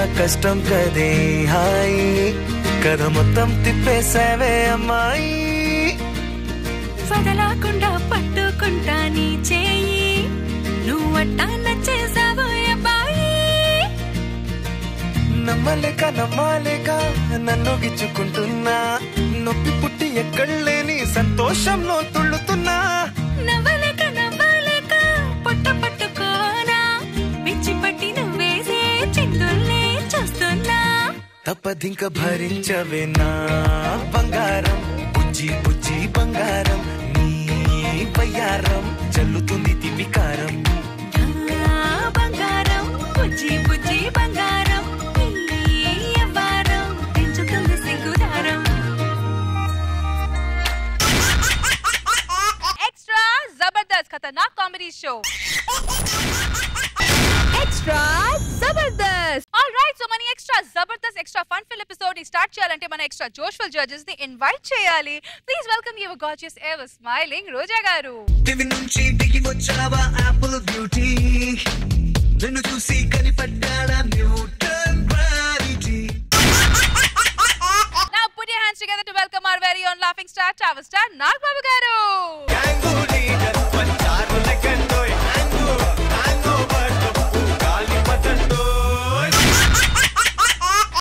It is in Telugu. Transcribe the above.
కష్టం కదే హాయి కథ మొత్తం తిప్పేసావే అమ్మాయి వదలకుండా పట్టుకుంటా నీ చేయి నువ్వట్టా నచ్చేసావు అబ్బాయి నమ్మలేక నమ్మాలేక నన్ను గిచ్చుకుంటున్నా నొప్పి పుట్టి ఎక్కడలేని సంతోషంలో తుళ్ళుతున్నా నవ్వలేక నవ్వలేక పొట్ట పట్టుకోనా పిచ్చి పట్టి నువ్వేసే చిందుల్నే చూస్తున్నా తప్పదింక భరించవే నా బంగారం బుజ్జి బుజ్జి బంగారం నీ బయ్యారం చల్లుతుంది తిమికారం ఆ బంగారం బుజ్జి బుజ్జి బంగారం నీ యవ్వారం పెంచుతుంది సిగ్గుదారం एक्स्ट्रा जबरदस्त खतरनाक comedy show extra Jabardasth all right so మన extra Jabardasth extra fun fill episode ని స్టార్ట్ చేయాలంటే మన ఎక్స్ట్రా జోష్ఫుల్ జడ్జెస్ ని ఇన్వైట్ చేయాలి please welcome your gorgeous ever smiling Roja garu దివి నుంచి దిగి వచ్చావా యాపిల్ బ్యూటీ నిన్ను చూసి కనిపడ్డాడా Newton gravity Now put your hands together to welcome our very own laughing star, travel star, Nag Babu garu.